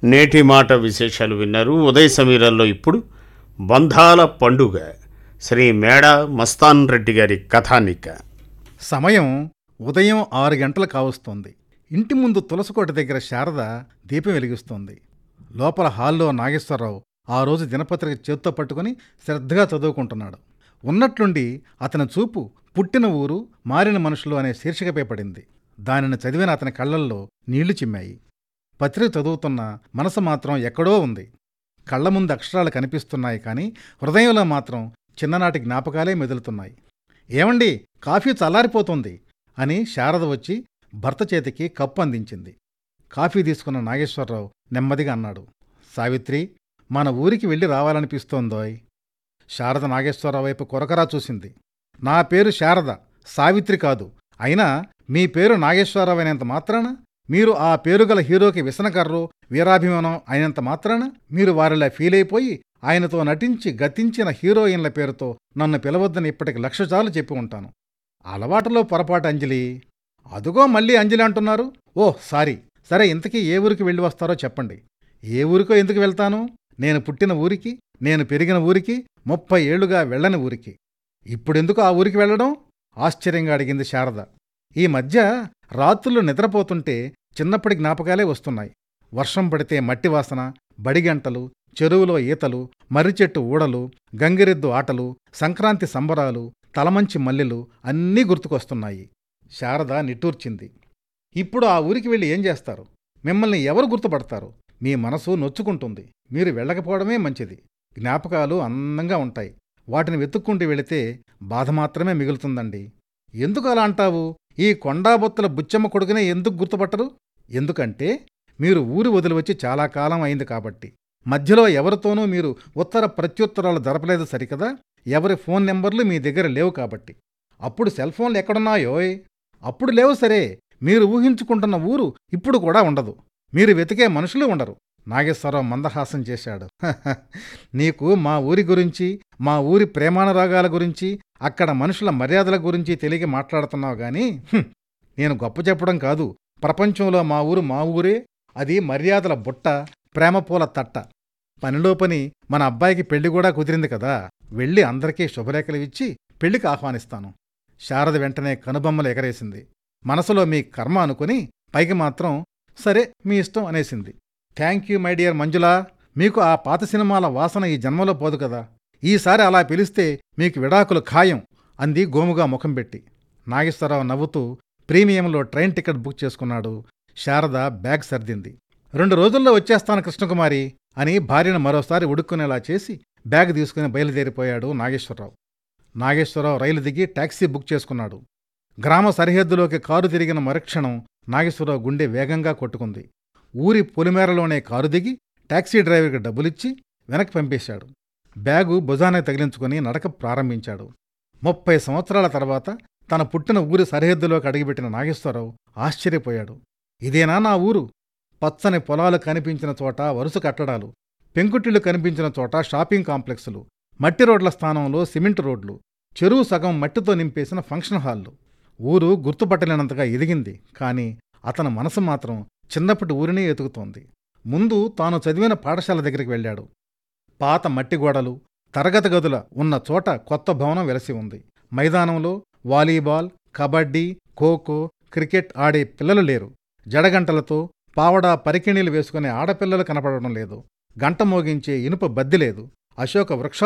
నేటి మాట విశేషాలు విన్నారు ఉదయ సమీరాల్లో ఇప్పుడు బంధాల పండుగ శ్రీ మేడ మస్తాన్ రెడ్డి గారి కథానిక సమయం ఉదయం ఆరు గంటలు కావస్తోంది ఇంటి ముందు తులసికోట దగ్గర శారద దీపం వెలిగిస్తోంది లోపల హాల్లో నాగేశ్వరరావు ఆ రోజు దినపత్రిక చేత్తో పట్టుకుని శ్రద్ధగా చదువుకుంటున్నాడు ఉన్నట్లుండి అతని చూపు పుట్టిన ఊరు మారిన మనుషులు అనే శీర్షికపై పడింది దానిని చదివిన అతని కళ్ళల్లో నీళ్లు చిమ్మాయి పత్రిక చదువుతున్న మనసు మాత్రం ఎక్కడో ఉంది కళ్ళ ముందు అక్షరాలు కనిపిస్తున్నాయి కానీ హృదయంలో మాత్రం చిన్ననాటి జ్ఞాపకాలే మెదులుతున్నాయి ఏమండి కాఫీ చల్లారిపోతుంది అని శారద వచ్చి భర్త చేతికి కప్పు అందించింది కాఫీ తీసుకున్న నాగేశ్వరరావు నెమ్మదిగా అన్నాడు సావిత్రి మన ఊరికి వెళ్ళి రావాలనిపిస్తోందోయ్ శారద నాగేశ్వరరావు వైపు కొరకరా చూసింది నా పేరు శారద సావిత్రి కాదు అయినా మీ పేరు నాగేశ్వరరావు అయినంత మాత్రాన మీరు ఆ పేరుగల హీరోకి విసనకర్రు వీరాభిమానం అయినంత మాత్రాన మీరు వారిలా ఫీల్ అయిపోయి ఆయనతో నటించి గతించిన హీరోయిన్ల పేరుతో నన్ను పిలవద్దని ఇప్పటికి లక్షసార్లు చెప్పి ఉంటాను అలవాటులో పొరపాటు అంజలి అదుగో మళ్ళీ అంజలి అంటున్నారు ఓ సారీ సరే ఇంతకీ ఏ ఊరికి వెళ్ళి వస్తారో చెప్పండి ఏ ఊరికో ఎందుకు వెళ్తాను నేను పుట్టిన ఊరికి నేను పెరిగిన ఊరికి ముప్పై ఏళ్లుగా వెళ్ళని ఊరికి ఇప్పుడెందుకు ఆ ఊరికి వెళ్ళడం ఆశ్చర్యంగా అడిగింది శారద ఈ మధ్య రాత్రులు నిద్రపోతుంటే చిన్నప్పటి జ్ఞాపకాలే వస్తున్నాయి వర్షం పడితే మట్టి వాసన బడిగంటలు చెరువులో ఈతలు మర్రిచెట్టు ఊడలు గంగిరెద్దు ఆటలు సంక్రాంతి సంబరాలు తలమంచి మల్లెలు అన్నీ గుర్తుకొస్తున్నాయి శారద నిట్టూర్చింది ఇప్పుడు ఆ ఊరికి వెళ్ళి ఏం చేస్తారు మిమ్మల్ని ఎవరు గుర్తుపడతారు మీ మనసు నొచ్చుకుంటుంది మీరు వెళ్ళకపోవడమే మంచిది జ్ఞాపకాలు అందంగా ఉంటాయి వాటిని వెతుక్కుంటూ వెళితే బాధ మాత్రమే మిగులుతుందండి ఎందుకు అలా అంటావు ఈ కొండాబొత్తుల బుచ్చమ్మ కొడుకునే ఎందుకు గుర్తుపట్టరు ఎందుకంటే మీరు ఊరు వదిలి వచ్చి చాలా కాలం అయింది కాబట్టి మధ్యలో ఎవరితోనూ మీరు ఉత్తర ప్రత్యుత్తరాలు జరపలేదు సరికదా ఎవరి ఫోన్ నెంబర్లు మీ దగ్గర లేవు కాబట్టి అప్పుడు సెల్ ఫోన్లు ఎక్కడున్నాయోయ్ అప్పుడు లేవు సరే మీరు ఊహించుకుంటున్న ఊరు ఇప్పుడు కూడా ఉండదు మీరు వెతికే మనుషులు ఉండరు నాగేశ్వరరావు మందహాసం చేశాడు "హహ, నీకు మా ఊరి గురించి మా ఊరి ప్రేమానురాగాల గురించి అక్కడ మనుషుల మర్యాదల గురించి తెలియక మాట్లాడుతున్నావు గాని "హుం, నేను గొప్ప చెప్పడం కాదు ప్రపంచంలో మా ఊరు మా ఊరే అది మర్యాదల బుట్ట ప్రేమపూల తట్ట పనిలో పని మన అబ్బాయికి పెళ్లి కూడా కుదిరింది కదా వెళ్ళి అందరికీ శుభలేఖలు ఇచ్చి పెళ్లికి ఆహ్వానిస్తాను శారద వెంటనే కనుబొమ్మలు ఎగరేసింది మనసులో మీ కర్మ అనుకుని పైకి మాత్రం సరే మీ ఇష్టం అనేసింది thank you my dear Manjula మీకు ఆ పాత సినిమాల వాసన ఈ జన్మలో పోదు కదా ఈసారి అలా పిలిస్తే మీకు విడాకులు ఖాయం అంది గోముగా ముఖం పెట్టి నాగేశ్వరరావు నవ్వుతూ ప్రీమియంలో ట్రైన్ టికెట్ బుక్ చేసుకున్నాడు శారద బ్యాగ్ సర్దింది రెండు రోజుల్లో వచ్చేస్తాను కృష్ణకుమారి అని భార్యను మరోసారి ఉడుక్కునేలా చేసి బ్యాగ్ తీసుకుని బయలుదేరిపోయాడు నాగేశ్వరరావు నాగేశ్వరరావు రైలు దిగి టాక్సీ బుక్ చేసుకున్నాడు గ్రామ సరిహద్దులోకి కారు తిరిగిన మరుక్షణం నాగేశ్వరరావు గుండె వేగంగా కొట్టుకుంది ఊరి పొలిమేరలోనే కారు దిగి టాక్సీ డ్రైవర్కి డబ్బులిచ్చి వెనక్కి పంపేశాడు బ్యాగు భుజానికి తగిలించుకుని నడక ప్రారంభించాడు ముప్పై సంవత్సరాల తర్వాత తన పుట్టిన ఊరి సరిహద్దులోకి అడుగుపెట్టిన నాగేశ్వరరావు ఆశ్చర్యపోయాడు ఇదేనా నా ఊరు పచ్చని పొలాలు కనిపించిన చోట వరుస కట్టడాలు పెంకుటిళ్లు కనిపించిన చోట షాపింగ్ కాంప్లెక్సులు మట్టి రోడ్ల స్థానంలో సిమెంట్ రోడ్లు చెరువు సగం మట్టితో నింపేసిన ఫంక్షన్ హాల్లు ఊరు గుర్తుపట్టలేనంతగా ఎదిగింది కాని అతని మనసు మాత్రం చిన్నప్పటి ఊరినే ఎతుకుతోంది ముందు తాను చదివిన పాఠశాల దగ్గరికి వెళ్ళాడు పాత మట్టి గోడలు తరగతి గదుల ఉన్న చోట కొత్త భవనం వెలసి ఉంది మైదానంలో వాలీబాల్ కబడ్డీ ఖోఖో క్రికెట్ ఆడే పిల్లలు లేరు జడగంటలతో పావడా పరికిణీలు వేసుకునే ఆడపిల్లలు కనపడడం లేదు గంట మోగించే ఇనుప బద్ది లేదు అశోక వృక్ష